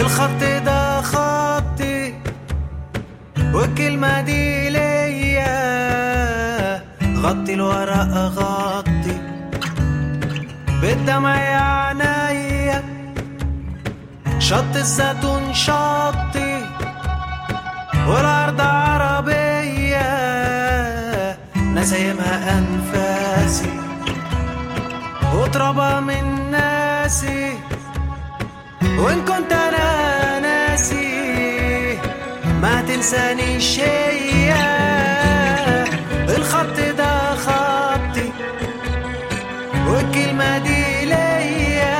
الخط ده خطي والكلمة دي ليا غطي الورق غطي بالدمع يا عينيا شط الزيتون شطي والأرض عربية نسايمها أنفاسي وترابها من ناسي وإن كنت أنا ناسي ما تنساني شيء الخط ده خطي والكلمة دي ليا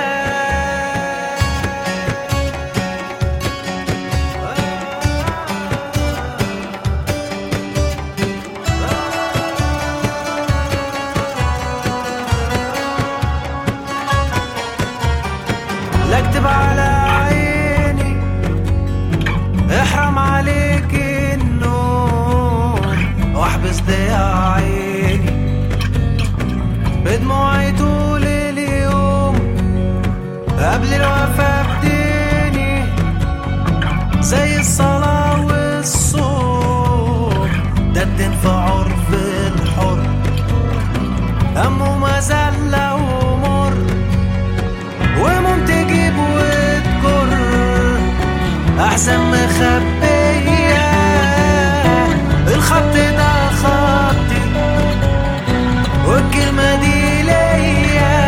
لا اكتب على عيني احرم عليك النوم واحبس ضياع عيني بدموعي طول اليوم قبل الوفاة بديني زي الصلاة والصوم ده الدين في عرف الحر همه مذلة ومر ومم تجيب وتجر احسن مخبية الخط ده خطي والكلمة دي ليا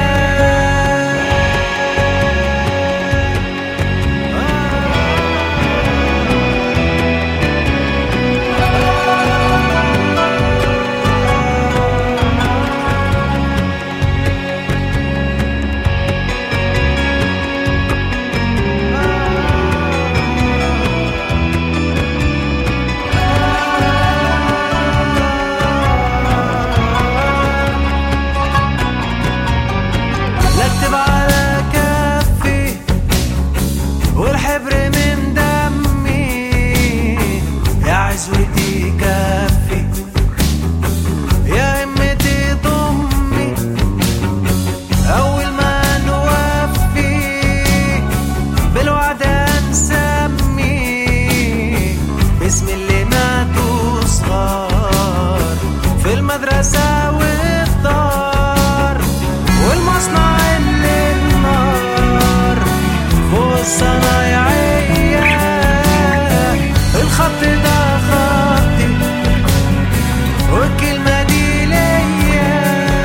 لا اكتب على كفي والحبر من دمي يا عزوتي كفي يا همتي ضمي أول ما نوفي بالوعد نسمي باسم اللي ماتوا صغار في المدرسة والدار والمصنع اللي النار فوق الصنايعية الخط ده خطي والكلمة دي ليا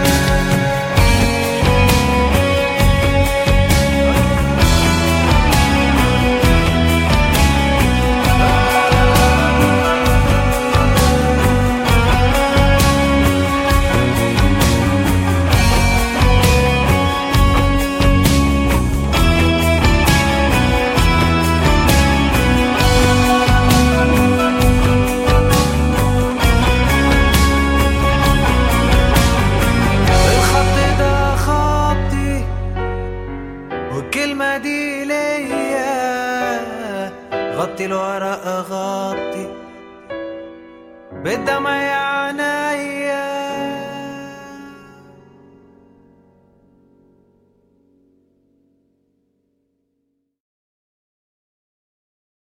الخط ده خطي والكلمة دي ليا غطي الورق غطي بالدمع يا